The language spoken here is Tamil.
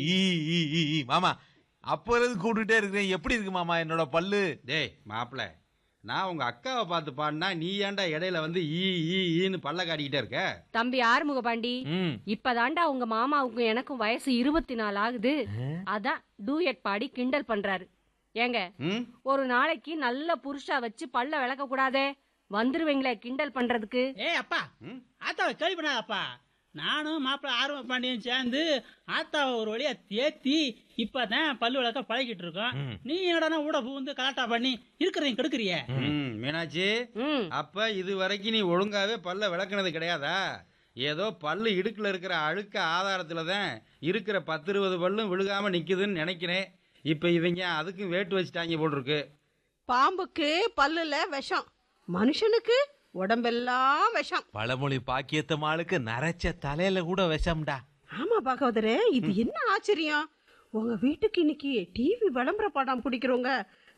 ஈ ஈ ஈ ஈ. மாமா அப்ப இருந்து கூப்பிட்டுட்டே இருக்கிறேன் எப்படி இருக்கு மாமா என்னோட பல்லு டேய் மாப்பிள நான் உங்க அக்காவை பார்த்து பாடினா நீ ஏன்டா இடையில வந்து ஈ ஈ ஈன்னு பல்ல காட்டிக்கிட்டே இருக்க தம்பி ஆறுமுக பாண்டி ம் இப்பதாண்டா உங்க மாமாவுக்கும் எனக்கும் வயசு இருபத்தி நாலு ஆகுது அதான் டூயட் பாடி கிண்டல் பண்றாரு ஏங்க ம் ஒரு நாளைக்கு நல்ல புருஷா வச்சு பல்ல விளக்க கூடாதே வந்துருவீங்களே கிண்டல் பண்றதுக்கு ஏய் அப்பா ஆத்தாவை கேள்வி பண்ணாதப்பா நானும் மாப்பிள்ள ஆர்வம் பாண்டியும் சேர்ந்து ஆத்தாவை ஒரு வழியா தேத்தி இப்பதான் பல்லு விளக்க பழகிட்டு இருக்கோம் நீ என்னடா ஊட பூந்து கலாட்டா பண்ணி இருக்கிறதையும் கெடுக்கிறிய ம், மீனாட்சி ம் அப்ப இது வரைக்கும் நீ ஒழுங்காவே பல்ல விளக்குனது கிடையாதா ஏதோ பல்லு இடுக்குல இருக்கிற அழுக்க ஆதாரத்துல தான் இருக்கிற பத்து இருபது பல்லும் விழுகாம நிக்குதுன்னு நினைக்கிறேன் இப்ப இவங்க அதுக்கும் வேட்டு வச்சுட்டாங்க போல் இருக்கு பாம்புக்கு பல்லுல விஷம் மனுஷனுக்கு உடம்பெல்லாம் விஷம் பழமொழி பாக்கியத்தம்மாளுக்கு நரைச்ச தலையில கூட விஷம்டா ஆமா பாகவதரே இது என்ன ஆச்சரியம் உங்க வீட்டுக்கு இன்னைக்கு டிவி விளம்பர படம் பிடிக்கிறவங்க